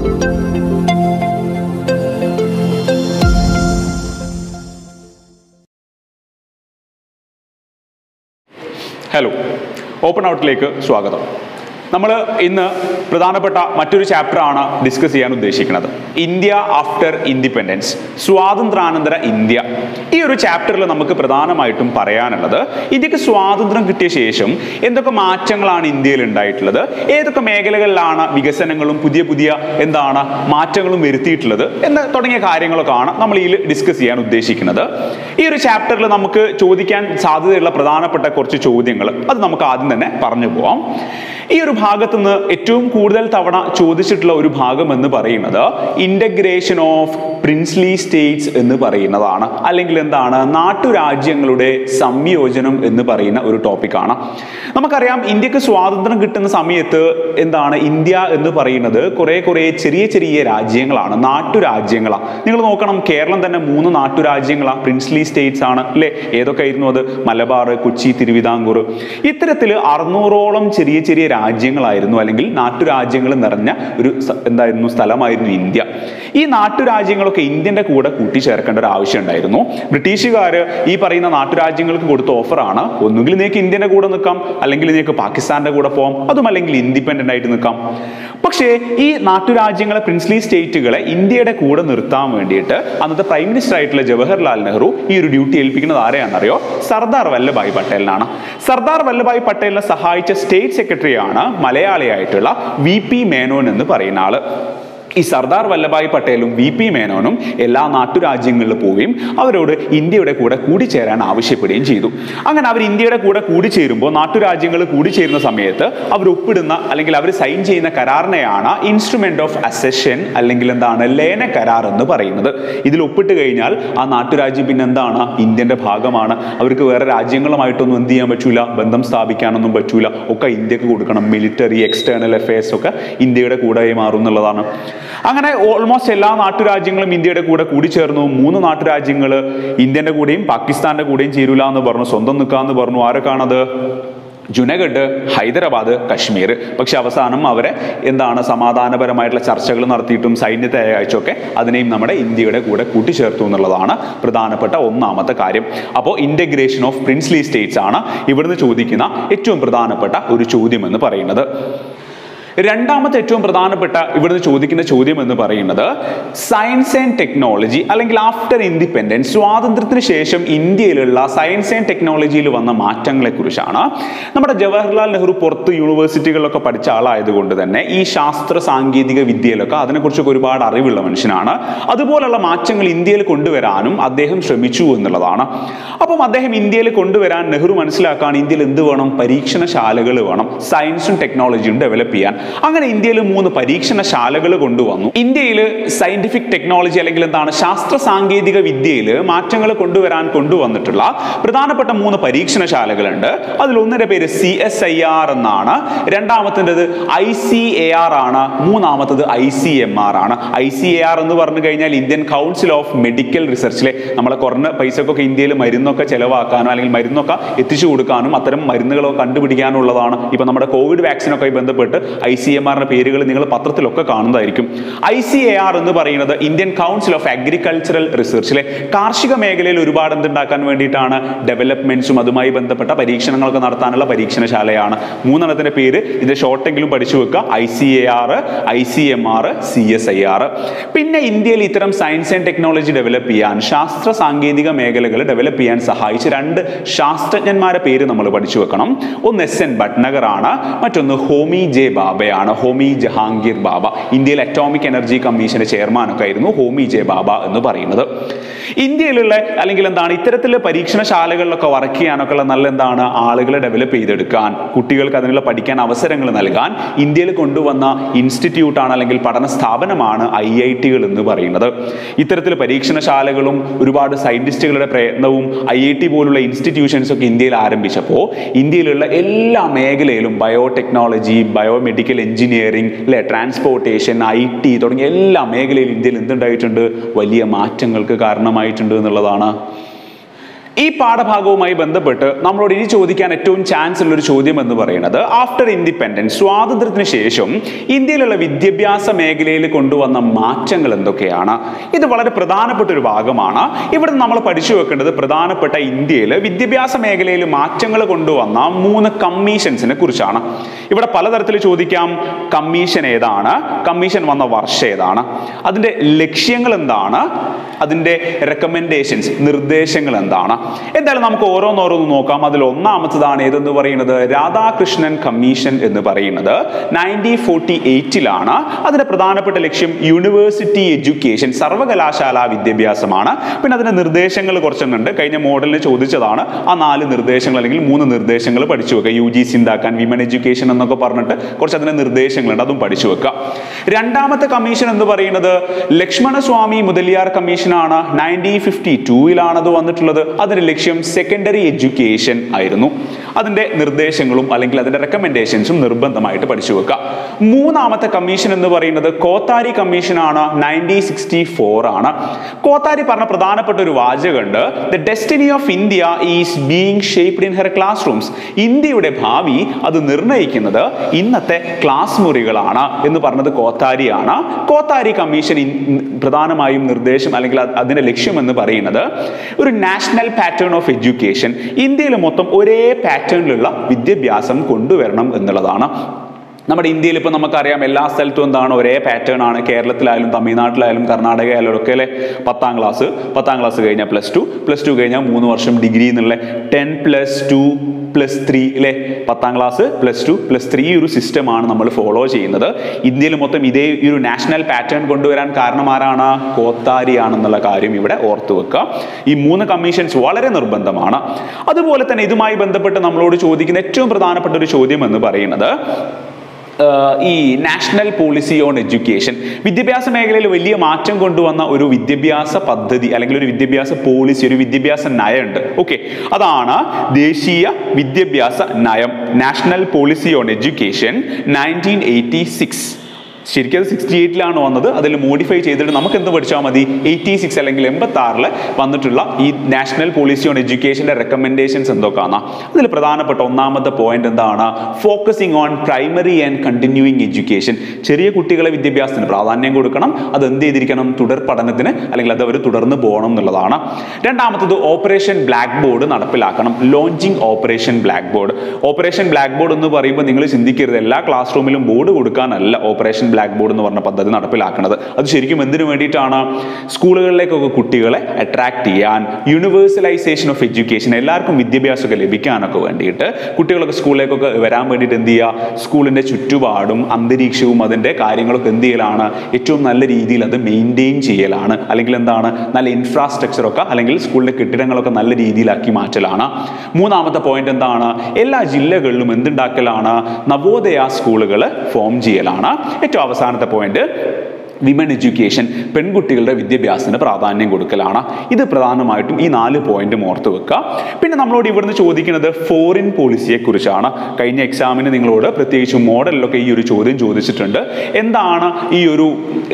hello open ഔട്ടിലേക്ക് സ്വാഗതം നമ്മൾ ഇന്ന് പ്രധാനപ്പെട്ട മറ്റൊരു ചാപ്റ്ററാണ് ഡിസ്കസ് ചെയ്യാൻ ഉദ്ദേശിക്കുന്നത് ഇന്ത്യ ആഫ്റ്റർ ഇൻഡിപെൻഡൻസ് സ്വാതന്ത്ര്യാനന്തര ഇന്ത്യ ഈ ഒരു ചാപ്റ്ററിൽ നമുക്ക് പ്രധാനമായിട്ടും പറയാനുള്ളത് ഇന്ത്യക്ക് സ്വാതന്ത്ര്യം കിട്ടിയ ശേഷം എന്തൊക്കെ മാറ്റങ്ങളാണ് ഇന്ത്യയിൽ ഉണ്ടായിട്ടുള്ളത് ഏതൊക്കെ മേഖലകളിലാണ് വികസനങ്ങളും പുതിയ പുതിയ എന്താണ് മാറ്റങ്ങളും വരുത്തിയിട്ടുള്ളത് എന്ന് തുടങ്ങിയ കാര്യങ്ങളൊക്കെയാണ് നമ്മൾ ഇതിൽ ഡിസ്കസ് ചെയ്യാൻ ഉദ്ദേശിക്കുന്നത് ഈ ഒരു ചാപ്റ്ററിൽ നമുക്ക് ചോദിക്കാൻ സാധ്യതയുള്ള പ്രധാനപ്പെട്ട കുറച്ച് ചോദ്യങ്ങൾ അത് നമുക്ക് ആദ്യം തന്നെ പറഞ്ഞു പോവാം ഈ ഒരു ഭാഗത്ത് നിന്ന് ഏറ്റവും കൂടുതൽ തവണ ചോദിച്ചിട്ടുള്ള ഒരു ഭാഗം എന്ന് പറയുന്നത് ഇന്റഗ്രേഷൻ ഓഫ് പ്രിൻസ്ലി സ്റ്റേറ്റ്സ് എന്ന് പറയുന്നതാണ് അല്ലെങ്കിൽ എന്താണ് നാട്ടുരാജ്യങ്ങളുടെ സംയോജനം എന്ന് പറയുന്ന ഒരു ടോപ്പിക്കാണ് നമുക്കറിയാം ഇന്ത്യക്ക് സ്വാതന്ത്ര്യം കിട്ടുന്ന സമയത്ത് എന്താണ് ഇന്ത്യ എന്ന് പറയുന്നത് കുറെ കുറെ ചെറിയ ചെറിയ രാജ്യങ്ങളാണ് നാട്ടുരാജ്യങ്ങളാണ് നിങ്ങൾ നോക്കണം കേരളം തന്നെ മൂന്ന് നാട്ടുരാജ്യങ്ങളാണ് പ്രിൻസ്ലി സ്റ്റേറ്റ്സ് ആണ് അല്ലേ ഏതൊക്കെ ആയിരുന്നു അത് മലബാർ കൊച്ചി തിരുവിതാംകൂർ ഇത്തരത്തിൽ അറുന്നൂറോളം ചെറിയ ചെറിയ രാജ്യങ്ങളായിരുന്നു അല്ലെങ്കിൽ നാട്ടുരാജ്യങ്ങൾ നിറഞ്ഞ ഒരു സ- എന്തായിരുന്നു സ്ഥലമായിരുന്നു ഇന്ത്യ ഈ നാട്ടുരാജ്യങ്ങളൊക്കെ ഇന്ത്യൻ്റെ കൂടെ കൂട്ടിച്ചേർക്കേണ്ട ഒരു ആവശ്യം ഉണ്ടായിരുന്നു ബ്രിട്ടീഷുകാർ ഈ പറയുന്ന നാട്ടുരാജ്യങ്ങൾക്ക് കൊടുത്ത ഓഫറാണ് ഒന്നുകിൽ നിങ്ങൾക്ക് ഇന്ത്യൻ്റെ കൂടെ നിൽക്കാം അല്ലെങ്കിൽ നിങ്ങൾക്ക് പാകിസ്ഥാന്റെ കൂടെ പോകാം അതും അല്ലെങ്കിൽ ഇൻഡിപെൻഡന്റ് ആയിട്ട് നിൽക്കാം പക്ഷേ ഈ നാട്ടുരാജ്യങ്ങളെ പ്രിൻസ്ലി സ്റ്റേറ്റുകളെ ഇന്ത്യയുടെ കൂടെ നിർത്താൻ വേണ്ടിയിട്ട് അന്നത്തെ പ്രൈം മിനിസ്റ്റർ ആയിട്ടുള്ള ജവഹർലാൽ നെഹ്റു ഈ ഒരു ഡ്യൂട്ടി ഏൽപ്പിക്കുന്നത് ആരെയാണെന്നറിയോ സർദാർ വല്ലഭായ് പട്ടേലിനാണ് സർദാർ വല്ലഭായ് പട്ടേലിനെ സഹായിച്ച സ്റ്റേറ്റ് സെക്രട്ടറിയാണ് മലയാളിയായിട്ടുള്ള വി പി മേനോൻ എന്ന് പറയുന്ന ആള് ഈ സർദാർ വല്ലഭായ് പട്ടേലും വി പി മേനോനും എല്ലാ നാട്ടുരാജ്യങ്ങളിൽ പോവുകയും അവരോട് ഇന്ത്യയുടെ കൂടെ കൂടിച്ചേരാൻ ആവശ്യപ്പെടുകയും ചെയ്തു അങ്ങനെ അവർ ഇന്ത്യയുടെ കൂടെ കൂടിച്ചേരുമ്പോൾ നാട്ടുരാജ്യങ്ങൾ കൂടിച്ചേരുന്ന സമയത്ത് അവർ ഒപ്പിടുന്ന അല്ലെങ്കിൽ അവർ സൈൻ ചെയ്യുന്ന കരാറിനെയാണ് ഇൻസ്ട്രുമെന്റ് ഓഫ് അസെഷൻ അല്ലെങ്കിൽ എന്താണ് ലയന കരാർ എന്ന് പറയുന്നത് ഇതിൽ ഒപ്പിട്ട് കഴിഞ്ഞാൽ ആ നാട്ടുരാജ്യം പിന്നെ എന്താണ് ഇന്ത്യന്റെ ഭാഗമാണ് അവർക്ക് വേറെ രാജ്യങ്ങളുമായിട്ടൊന്നും എന്ത് ചെയ്യാൻ പറ്റൂല ബന്ധം സ്ഥാപിക്കാനൊന്നും പറ്റൂല ഒക്കെ ഇന്ത്യക്ക് കൊടുക്കണം മിലിറ്ററി എക്സ്റ്റേണൽ അഫയേഴ്സ് ഒക്കെ ഇന്ത്യയുടെ കൂടെ മാറും എന്നുള്ളതാണ് അങ്ങനെ ഓൾമോസ്റ്റ് എല്ലാ നാട്ടുരാജ്യങ്ങളും ഇന്ത്യയുടെ കൂടെ കൂടിച്ചേർന്നു മൂന്ന് നാട്ടുരാജ്യങ്ങൾ ഇന്ത്യന്റെ കൂടെയും പാകിസ്ഥാന്റെ കൂടെയും ചേരൂല എന്ന് പറഞ്ഞു സ്വന്തം നിൽക്കാന്ന് പറഞ്ഞു ആരൊക്കെയാണത് ജുനഗഡ് ഹൈദരാബാദ് കശ്മീർ പക്ഷെ അവസാനം അവരെ എന്താണ് സമാധാനപരമായിട്ടുള്ള ചർച്ചകൾ നടത്തിയിട്ടും സൈന്യത്തെ അയച്ചൊക്കെ അതിനെയും നമ്മുടെ ഇന്ത്യയുടെ കൂടെ കൂട്ടിച്ചേർത്തു എന്നുള്ളതാണ് പ്രധാനപ്പെട്ട ഒന്നാമത്തെ കാര്യം അപ്പോൾ ഇന്റഗ്രേഷൻ ഓഫ് പ്രിൻസ്ലി സ്റ്റേറ്റ്സ് ആണ് ഇവിടുന്ന് ചോദിക്കുന്ന ഏറ്റവും പ്രധാനപ്പെട്ട ഒരു ചോദ്യം എന്ന് പറയുന്നത് രണ്ടാമത്തെ ഏറ്റവും പ്രധാനപ്പെട്ട ഇവിടുന്ന് ചോദിക്കുന്ന ചോദ്യം എന്ന് പറയുന്നത് സയൻസ് ആൻഡ് ടെക്നോളജി അല്ലെങ്കിൽ ആഫ്റ്റർ ഇൻഡിപെൻഡൻസ് സ്വാതന്ത്ര്യത്തിന് ശേഷം ഇന്ത്യയിലുള്ള സയൻസ് ആൻഡ് ടെക്നോളജിയിൽ വന്ന മാറ്റങ്ങളെ കുറിച്ചാണ് നമ്മുടെ ജവഹർലാൽ നെഹ്റു പുറത്ത് യൂണിവേഴ്സിറ്റികളിലൊക്കെ പഠിച്ച ആളായതുകൊണ്ട് തന്നെ ഈ ശാസ്ത്ര സാങ്കേതിക വിദ്യയിലൊക്കെ അതിനെക്കുറിച്ചൊക്കെ ഒരുപാട് അറിവുള്ള മനുഷ്യനാണ് അതുപോലുള്ള മാറ്റങ്ങൾ ഇന്ത്യയിൽ കൊണ്ടുവരാനും അദ്ദേഹം ശ്രമിച്ചു എന്നുള്ളതാണ് അപ്പം അദ്ദേഹം ഇന്ത്യയിൽ കൊണ്ടുവരാൻ നെഹ്റു മനസ്സിലാക്കാൻ ഇന്ത്യയിൽ എന്ത് വേണം പരീക്ഷണശാലകൾ വേണം സയൻസും ടെക്നോളജിയും ഡെവലപ്പ് ചെയ്യാൻ അങ്ങനെ ഇന്ത്യയിൽ മൂന്ന് പരീക്ഷണശാലകൾ കൊണ്ടുവന്നു ഇന്ത്യയിൽ സയന്റിഫിക് ടെക്നോളജി അല്ലെങ്കിൽ എന്താണ് ശാസ്ത്ര സാങ്കേതിക വിദ്യയിൽ മാറ്റങ്ങൾ കൊണ്ടുവരാൻ കൊണ്ടുവന്നിട്ടുള്ള പ്രധാനപ്പെട്ട മൂന്ന് പരീക്ഷണശാലകളുണ്ട് അതിൽ ഒന്നിന്റെ പേര് സി എസ് ഐ ആർ എന്നാണ് രണ്ടാമത്തേത് ഐ സി എ ആർ ആണ് മൂന്നാമത്തത് ഐ സി എം ആർ ആണ് ഐ സി എ ആർ എന്ന് പറഞ്ഞു കഴിഞ്ഞാൽ ഇന്ത്യൻ കൗൺസിൽ ഓഫ് മെഡിക്കൽ റിസർച്ചിലെ നമ്മളെ കുറഞ്ഞ പൈസക്കൊക്കെ ഇന്ത്യയിൽ മരുന്നൊക്കെ ചെലവാക്കാനോ അല്ലെങ്കിൽ മരുന്നൊക്കെ എത്തിച്ചു കൊടുക്കാനും അത്തരം മരുന്നുകളൊക്കെ കണ്ടുപിടിക്കാനുള്ളതാണ് ഇപ്പൊ നമ്മുടെ കോവിഡ് വാക്സിനൊക്കെ ബന്ധപ്പെട്ട് ഐ സി എം ആറിന്റെ പേരുകൾ നിങ്ങൾ പത്രത്തിലൊക്കെ കാണുന്നതായിരിക്കും ഐ സി എ ആർ എന്ന് പറയുന്നത് ഇന്ത്യൻ കൗൺസിൽ ഓഫ് അഗ്രികൾച്ചറൽ റിസർച്ചിലെ കാർഷിക മേഖലയിൽ ഒരുപാട് എന്തുണ്ടാക്കാൻ വേണ്ടിയിട്ടാണ് ഡെവലപ്മെന്റ്സും അതുമായി ബന്ധപ്പെട്ട പരീക്ഷണങ്ങളൊക്കെ നടത്താനുള്ള പരീക്ഷണശാലയാണ് മൂന്നെണ്ണത്തിന്റെ പേര് ഇതിന്റെ ഷോർട്ടെങ്കിലും പഠിച്ചു വെക്കുക I C A R I C M R C S I R പിന്നെ ഇന്ത്യയിൽ ഇത്തരം സയൻസ് ആൻഡ് ടെക്നോളജി ഡെവലപ്പ് ചെയ്യാൻ ശാസ്ത്ര സാങ്കേതിക മേഖലകൾ ഡെവലപ്പ് ചെയ്യാൻ സഹായിച്ച രണ്ട് ശാസ്ത്രജ്ഞന്മാരെ പേര് നമ്മൾ പഠിച്ചു വെക്കണം ഒന്ന് എസ് എൻ ഭട്നഗർ ആണ് മറ്റൊന്ന് ഹോമി ജെ ബാബയാണ് ഹോമി ജഹാംഗീർ ബാബ ഇന്ത്യയിൽ അറ്റോമിക് എനർജി കമ്മീഷന്റെ ചെയർമാനൊക്കെ ആയിരുന്നു ഹോമി ജെ ബാബ എന്ന് പറയുന്നത് ഇന്ത്യയിലുള്ള അല്ലെങ്കിൽ എന്താണ് ഇത്തരത്തിലുള്ള പരീക്ഷണശാലകളിലൊക്കെ വർക്ക് ചെയ്യാനൊക്കെ ഉള്ള നല്ല എന്താണ് ആളുകളെ ഡെവലപ്പ് ചെയ്തെടുക്കാൻ കുട്ടികൾക്ക് അതിനുള്ള പഠിക്കാൻ അവസരങ്ങൾ നൽകാൻ ഇന്ത്യയിൽ കൊണ്ടുവന്ന ഇൻസ്റ്റിറ്റ്യൂട്ടാണ് അല്ലെങ്കിൽ പഠന സ്ഥാപനമാണ് ഐ ഐ ടികൾ എന്ന് പറയുന്നത് ഇത്തരത്തിൽ പരീക്ഷണശാലകളും ഒരുപാട് സയന്റിസ്റ്റുകളുടെ പ്രയത്നവും ഐ ഐ ടി പോലുള്ള ഇൻസ്റ്റിറ്റ്യൂഷൻസ് ഒക്കെ ഇന്ത്യയിൽ ആരംഭിച്ചപ്പോൾ ഇന്ത്യയിലുള്ള എല്ലാ മേഖലയിലും ബയോടെക്നോളജി ബയോമെഡിക്കൽ എഞ്ചിനീയറിംഗ് അല്ലെ ട്രാൻസ്പോർട്ടേഷൻ ഐ ടി തുടങ്ങിയ എല്ലാ മേഖലയിലും ഇന്ത്യയിൽ എന്തുണ്ടായിട്ടുണ്ട് വലിയ മാറ്റങ്ങൾക്ക് കാരണമായിട്ടുണ്ട് എന്നുള്ളതാണ് ഈ പാഠഭാഗവുമായി ബന്ധപ്പെട്ട് നമ്മളോട് ഇനി ചോദിക്കാൻ ഏറ്റവും ചാൻസ് ഉള്ള ഒരു ചോദ്യം എന്ന് പറയുന്നത് ആഫ്റ്റർ ഇൻഡിപെൻഡൻസ് സ്വാതന്ത്ര്യത്തിന് ശേഷം ഇന്ത്യയിലുള്ള വിദ്യാഭ്യാസ മേഖലയിൽ കൊണ്ടുവന്ന മാറ്റങ്ങൾ എന്തൊക്കെയാണ് ഇത് വളരെ പ്രധാനപ്പെട്ട ഒരു ഭാഗമാണ് ഇവിടെ നമ്മൾ പഠിച്ചു വെക്കേണ്ടത് പ്രധാനപ്പെട്ട ഇന്ത്യയിൽ വിദ്യാഭ്യാസ മേഖലയിൽ മാറ്റങ്ങൾ കൊണ്ടുവന്ന മൂന്ന് കമ്മീഷൻസിനെ കുറിച്ചാണ് ഇവിടെ പലതരത്തിൽ ചോദിക്കാം കമ്മീഷൻ ഏതാണ് കമ്മീഷൻ വന്ന വർഷം ഏതാണ് അതിൻ്റെ ലക്ഷ്യങ്ങൾ എന്താണ് അതിൻ്റെ റെക്കമെൻഡേഷൻസ് നിർദ്ദേശങ്ങൾ എന്താണ് എന്തായാലും നമുക്ക് ഓരോന്നോരോന്ന് നോക്കാം അതിൽ ഒന്നാമത്തതാണ് ഏതെന്ന് പറയുന്നത് രാധാകൃഷ്ണൻ കമ്മീഷൻ എന്ന് പറയുന്നത് നയൻറ്റീൻ ഫോർട്ടി എയ്റ്റിലാണ് അതിന്റെ പ്രധാനപ്പെട്ട ലക്ഷ്യം യൂണിവേഴ്സിറ്റി എഡ്യൂക്കേഷൻ സർവകലാശാല വിദ്യാഭ്യാസമാണ് പിന്നെ അതിന്റെ നിർദ്ദേശങ്ങൾ കുറച്ചെണ്ണുണ്ട് കഴിഞ്ഞ മോഡലിന് ചോദിച്ചതാണ് ആ നാല് നിർദ്ദേശങ്ങൾ അല്ലെങ്കിൽ മൂന്ന് നിർദ്ദേശങ്ങൾ പഠിച്ചു വെക്കുക യു ജി സി ഉണ്ടാക്കാൻ വിമൻ എഡ്യൂക്കേഷൻ എന്നൊക്കെ പറഞ്ഞിട്ട് കുറച്ച് അതിന്റെ നിർദ്ദേശങ്ങളുണ്ട് അതും പഠിച്ചു വെക്കുക രണ്ടാമത്തെ കമ്മീഷൻ എന്ന് പറയുന്നത് ലക്ഷ്മണസ്വാമി മുതലിയാർ കമ്മീഷനാണ് നയൻറ്റീൻ ഫിഫ്റ്റി ടൂയിലാണ് അത് വന്നിട്ടുള്ളത് അതിന്റെ ലക്ഷ്യം സെക്കൻഡറി എഡ്യൂക്കേഷൻ ആയിരുന്നു അതിന്റെ നിർദ്ദേശങ്ങളും അല്ലെങ്കിൽ അതിന്റെ റെക്കമെൻഡേഷൻസും നിർബന്ധമായിട്ട് പഠിച്ചു വെക്കുക മൂന്നാമത്തെ കമ്മീഷൻ എന്ന് പറയുന്നത് കോത്താരി കമ്മീഷനാണ് നയൻറ്റീൻ സിക്സ്റ്റി ഫോർ ആണ് കോത്താരി പറഞ്ഞ പ്രധാനപ്പെട്ട ഒരു വാചകമുണ്ട് the destiny of India is being shaped in her classrooms ഇന്ത്യയുടെ ഭാവി അത് നിർണ്ണയിക്കുന്നത് ഇന്നത്തെ ക്ലാസ് മുറികളാണ് എന്ന് പറഞ്ഞത് കോത്താരിയാണ് കോത്താരി കമ്മീഷൻ ഇൻ- പ്രധാനമായും നിർദ്ദേശം അല്ലെങ്കിൽ അത് അതിന്റെ ലക്ഷ്യം എന്ന് പറയുന്നത് ഒരു നാഷണൽ പാറ്റേൺ ഓഫ് എഡ്യൂക്കേഷൻ ഇന്ത്യയിൽ മൊത്തം ഒരേ പാറ്റേണിലുള്ള വിദ്യാഭ്യാസം കൊണ്ടുവരണം എന്നുള്ളതാണ് നമ്മുടെ ഇന്ത്യയിൽ ഇപ്പോൾ നമുക്കറിയാം എല്ലാ സ്ഥലത്തും എന്താണ് ഒരേ പാറ്റേൺ ആണ് കേരളത്തിലായാലും തമിഴ്നാട്ടിലായാലും കർണാടകയിലായാലും ഒക്കെ അല്ലേ പത്താം ക്ലാസ് പത്താം ക്ലാസ് കഴിഞ്ഞാൽ പ്ലസ് ടു പ്ലസ് ടു കഴിഞ്ഞാൽ മൂന്ന് വർഷം ഡിഗ്രി എന്നുള്ള ten plus two plus three അല്ലേ പത്താം class plus two plus three ഒരു സിസ്റ്റമാണ് നമ്മൾ ഫോളോ ചെയ്യുന്നത് ഇന്ത്യയിൽ മൊത്തം ഇതേ ഈ ഒരു നാഷണൽ പാറ്റേൺ കൊണ്ടുവരാൻ കാരണം ആരാണ് കോത്താരിയാണെന്നുള്ള കാര്യം ഇവിടെ ഓർത്തു വെക്കുക ഈ മൂന്ന് കമ്മീഷൻസ് വളരെ നിർബന്ധമാണ് അതുപോലെ തന്നെ ഇതുമായി ബന്ധപ്പെട്ട് നമ്മളോട് ചോദിക്കുന്ന ഏറ്റവും പ്രധാനപ്പെട്ട ഒരു ചോദ്യം എന്ന് പറയുന്നത് ആഹ് ഈ നാഷണൽ പോളിസി ഓൺ എഡ്യൂക്കേഷൻ വിദ്യാഭ്യാസ മേഖലയിൽ വലിയ മാറ്റം കൊണ്ടുവന്ന ഒരു വിദ്യാഭ്യാസ പദ്ധതി അല്ലെങ്കിൽ ഒരു വിദ്യാഭ്യാസ പോളിസി ഒരു വിദ്യാഭ്യാസ നയമുണ്ട് ഓക്കെ അതാണ് ദേശീയ വിദ്യാഭ്യാസ നയം national policy on education nineteen eighty six ശരിക്കും അത് സിക്സ്റ്റി എയ്റ്റിലാണ് വന്നത് അതിൽ മോഡിഫൈ ചെയ്തിട്ട് നമുക്ക് എന്ത് പഠിച്ചാൽ മതി എയ്റ്റി സിക്സ് അല്ലെങ്കിൽ എൺപത്തി ആറിൽ വന്നിട്ടുള്ള ഈ നാഷണൽ പോളിസി ഓൺ എഡ്യൂക്കേഷൻ്റെ റെക്കമെൻഡേഷൻസ് എന്തൊക്കെയാണ് അതിൽ പ്രധാനപ്പെട്ട ഒന്നാമത്തെ പോയിന്റ് എന്താണ് focusing on primary and continuing education ചെറിയ കുട്ടികളെ വിദ്യാഭ്യാസത്തിന് പ്രാധാന്യം കൊടുക്കണം അത് എന്ത് ചെയ്തിരിക്കണം തുടർ പഠനത്തിന് അല്ലെങ്കിൽ അത് അവർ തുടർന്ന് പോകണം എന്നുള്ളതാണ് രണ്ടാമത്തത് ഓപ്പറേഷൻ ബ്ലാക്ക് ബോർഡ് നടപ്പിലാക്കണം launching operation blackboard operation blackboard എന്ന് പറയുമ്പോൾ നിങ്ങൾ ചിന്തിക്കരുത് എല്ലാ ക്ലാസ് റൂമിലും ബോർഡ് കൊടുക്കാനല്ല ഓപ്പറേഷൻ ബ്ലാക്ക് ബോർഡ് എന്ന് പറഞ്ഞ പദ്ധതി നടപ്പിലാക്കുന്നത് അത് ശരിക്കും എന്തിനു വേണ്ടിയിട്ടാണ് സ്കൂളുകളിലേക്കൊക്കെ കുട്ടികളെ അട്രാക്ട് ചെയ്യാൻ യൂണിവേഴ്സലൈസേഷൻ ഓഫ് എഡ്യൂക്കേഷൻ എല്ലാവർക്കും വിദ്യാഭ്യാസമൊക്കെ ലഭിക്കാനൊക്കെ വേണ്ടിയിട്ട് കുട്ടികളൊക്കെ സ്കൂളിലേക്കൊക്കെ വരാൻ വേണ്ടിയിട്ട് എന്ത് ചെയ്യുക സ്കൂളിൻ്റെ ചുറ്റുപാടും അന്തരീക്ഷവും അതിൻ്റെ കാര്യങ്ങളൊക്കെ എന്ത് ചെയ്യലാണ് ഏറ്റവും നല്ല രീതിയിൽ അത് മെയിൻറ്റെയിൻ ചെയ്യലാണ് അല്ലെങ്കിൽ എന്താണ് നല്ല ഇൻഫ്രാസ്ട്രക്ചറൊക്കെ അല്ലെങ്കിൽ സ്കൂളിലെ കെട്ടിടങ്ങളൊക്കെ നല്ല രീതിയിലാക്കി മാറ്റലാണ് മൂന്നാമത്തെ പോയിന്റ് എന്താണ് എല്ലാ ജില്ലകളിലും എന്തുണ്ടാക്കലാണ് നവോദയ സ്കൂളുകൾ ഫോം ചെയ്യലാണ് ഏറ്റവും അവസാനത്തെ പോയിന്റ് വിമൻ എഡ്യൂക്കേഷൻ പെൺകുട്ടികളുടെ വിദ്യാഭ്യാസത്തിന് പ്രാധാന്യം കൊടുക്കലാണ് ഇത് പ്രധാനമായിട്ടും ഈ നാല് പോയിന്റും ഓർത്ത് വെക്കുക പിന്നെ നമ്മളോട് ഇവിടുന്ന് ചോദിക്കുന്നത് ഫോറിൻ പോളിസിയെ കുറിച്ചാണ് കഴിഞ്ഞ എക്സാമിന് നിങ്ങളോട് പ്രത്യേകിച്ച് മോഡലിലൊക്കെ ഈ ഒരു ചോദ്യം ചോദിച്ചിട്ടുണ്ട് എന്താണ് ഈ ഒരു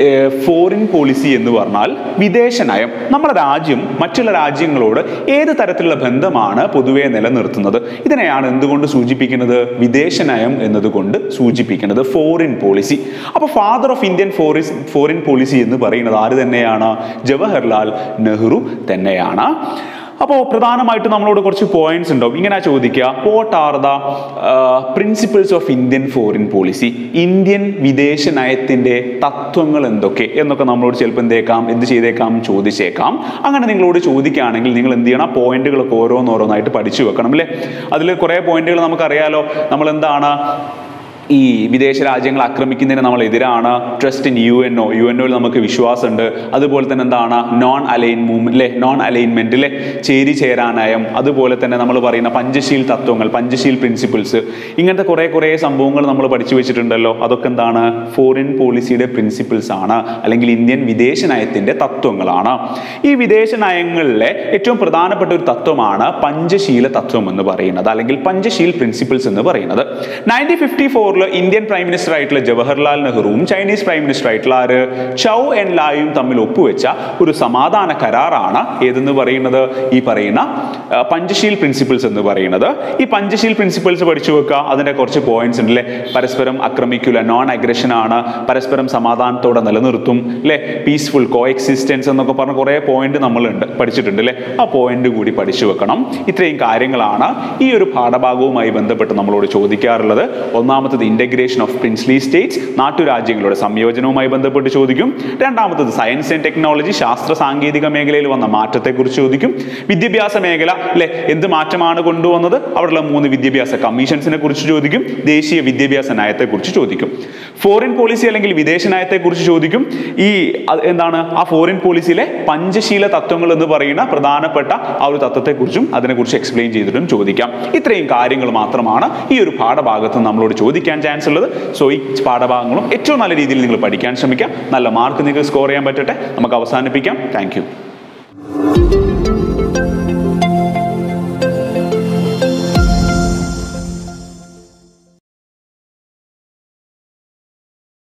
ഫോറിൻ പോളിസി എന്ന് പറഞ്ഞാൽ വിദേശ നയം നമ്മുടെ രാജ്യം മറ്റുള്ള രാജ്യങ്ങളോട് ഏത് തരത്തിലുള്ള ബന്ധമാണ് പൊതുവെ നിലനിർത്തുന്നത് ഇതിനെയാണ് എന്തുകൊണ്ട് സൂചിപ്പിക്കുന്നത് വിദേശ നയം എന്നതുകൊണ്ട് സൂചിപ്പിക്കുന്നത് ഫോറിൻ പോളിസി അപ്പോൾ father of Indian foreign foreign policy എന്ന് പറയുന്നത് ആര് തന്നെയാണ് ജവഹർലാൽ നെഹ്റു തന്നെയാണ് അപ്പോൾ പ്രധാനമായിട്ടും നമ്മളോട് കുറച്ച് പോയിന്റ്സ് ഉണ്ടാവും ഇങ്ങനെ ചോദിക്കുക what are the principles of Indian foreign policy Indian വിദേശ നയത്തിൻ്റെ തത്വങ്ങൾ എന്തൊക്കെ എന്നൊക്കെ നമ്മളോട് ചിലപ്പോൾ എന്തേക്കാം എന്ത് ചെയ്തേക്കാം ചോദിച്ചേക്കാം അങ്ങനെ നിങ്ങളോട് ചോദിക്കുകയാണെങ്കിൽ നിങ്ങൾ എന്ത് ചെയ്യണം പോയിന്റുകളൊക്കെ ഓരോന്നോരോന്നായിട്ട് പഠിച്ചു വെക്കണം അല്ലേ അതിൽ കുറേ പോയിന്റുകൾ നമുക്കറിയാലോ നമ്മൾ എന്താണ് ഈ വിദേശ രാജ്യങ്ങൾ ആക്രമിക്കുന്നതിന് നമ്മൾ എതിരാണ് trust in U N O U N ഒയിൽ നമുക്ക് വിശ്വാസമുണ്ട് അതുപോലെ തന്നെ എന്താണ് നോൺ അലൈൻ മൂവ്മെന്റ് അല്ലേ നോൺ അലൈൻമെന്റ് അല്ലേ ചേരി ചേരാനയം അതുപോലെ തന്നെ നമ്മൾ പറയുന്ന പഞ്ചശീൽ തത്വങ്ങൾ പഞ്ചശീൽ പ്രിൻസിപ്പിൾസ് ഇങ്ങനത്തെ കുറേ കുറേ സംഭവങ്ങൾ നമ്മൾ പഠിച്ചു വെച്ചിട്ടുണ്ടല്ലോ അതൊക്കെ എന്താണ് ഫോറിൻ പോളിസിയുടെ പ്രിൻസിപ്പിൾസ് ആണ് അല്ലെങ്കിൽ ഇന്ത്യൻ വിദേശ നയത്തിന്റെ തത്വങ്ങളാണ് ഈ വിദേശ നയങ്ങളിലെ ഏറ്റവും പ്രധാനപ്പെട്ട ഒരു തത്വമാണ് പഞ്ചശീല തത്വം എന്ന് പറയുന്നത് അല്ലെങ്കിൽ പഞ്ചശീൽ പ്രിൻസിപ്പിൾസ് എന്ന് പറയുന്നത് നയൻറ്റീൻ ഫിഫ്റ്റി ഫോറിൽ സിംഗപ്പൂരിൽ ഇന്ത്യൻ പ്രൈം മിനിസ്റ്റർ ആയിട്ടുള്ള ജവഹർലാൽ നെഹ്റുവും ചൈനീസ് പ്രൈം മിനിസ്റ്റർ ആയിട്ടുള്ള ആര് ചൗ എൻ ലായും തമ്മിൽ ഒപ്പുവെച്ച ഒരു സമാധാന കരാറാണ് ഏതെന്ന് പറയുന്നത് ഈ പറയുന്ന ആ, പഞ്ചശീൽ പ്രിൻസിപ്പിൾസ് എന്ന് പറയുന്നത് ഈ പഞ്ചശീൽ പ്രിൻസിപ്പിൾസ് പഠിച്ചു വെക്കുക അതിന്റെ കുറച്ച് പോയിന്റ്സ് ഉണ്ട് അല്ലേ പരസ്പരം ആക്രമിക്കില്ല നോൺ അഗ്രഷൻ ആണ് പരസ്പരം സമാധാനത്തോടെ നിലനിർത്തും അല്ലേ പീസ്ഫുൾ കോ എക്സിസ്റ്റൻസ് എന്നൊക്കെ പറഞ്ഞ കുറേ പോയിന്റ് നമ്മളുണ്ട് പഠിച്ചിട്ടുണ്ട് അല്ലേ ആ പോയിന്റ് കൂടി പഠിച്ചു വെക്കണം ഇത്രയും കാര്യങ്ങളാണ് ഈ ഒരു പാഠഭാഗവുമായി ബന്ധപ്പെട്ട് നമ്മളോട് ചോദിക്കാറുള്ളത് ഒന്നാമത്തത് ഇന്റഗ്രേഷൻ ഓഫ് പ്രിൻസ്ലി സ്റ്റേറ്റ്സ് നാട്ടുരാജ്യങ്ങളുടെ സംയോജനവുമായി ബന്ധപ്പെട്ട് ചോദിക്കും രണ്ടാമത്തത് സയൻസ് ആൻഡ് ടെക്നോളജി ശാസ്ത്ര സാങ്കേതിക മേഖലയിൽ വന്ന മാറ്റത്തെക്കുറിച്ച് ചോദിക്കും വിദ്യാഭ്യാസ മേഖല അല്ലെ എന്ത് മാറ്റമാണ് കൊണ്ടുവന്നത് അവിടെയുള്ള മൂന്ന് വിദ്യാഭ്യാസ കമ്മീഷൻസിനെ കുറിച്ച് ചോദിക്കും ദേശീയ വിദ്യാഭ്യാസ നയത്തെക്കുറിച്ച് ചോദിക്കും ഫോറിൻ പോളിസി അല്ലെങ്കിൽ വിദേശ നയത്തെക്കുറിച്ച് ചോദിക്കും ഈ അത് എന്താണ് ആ ഫോറിൻ പോളിസിയിലെ പഞ്ചശീല തത്വങ്ങൾ എന്ന് പറയുന്ന പ്രധാനപ്പെട്ട ആ ഒരു തത്വത്തെക്കുറിച്ചും അതിനെക്കുറിച്ച് എക്സ്പ്ലെയിൻ ചെയ്തിട്ടും ചോദിക്കാം ഇത്രയും കാര്യങ്ങൾ മാത്രമാണ് ഈ ഒരു പാഠഭാഗത്ത് നമ്മളോട് ചോദിക്കാൻ ചാൻസ് ഉള്ളത് സോ ഈ പാഠഭാഗങ്ങളും ഏറ്റവും നല്ല രീതിയിൽ നിങ്ങൾ പഠിക്കാൻ ശ്രമിക്കാം നല്ല മാർക്ക് നിങ്ങൾക്ക് സ്കോർ ചെയ്യാൻ പറ്റട്ടെ നമുക്ക് അവസാനിപ്പിക്കാം താങ്ക്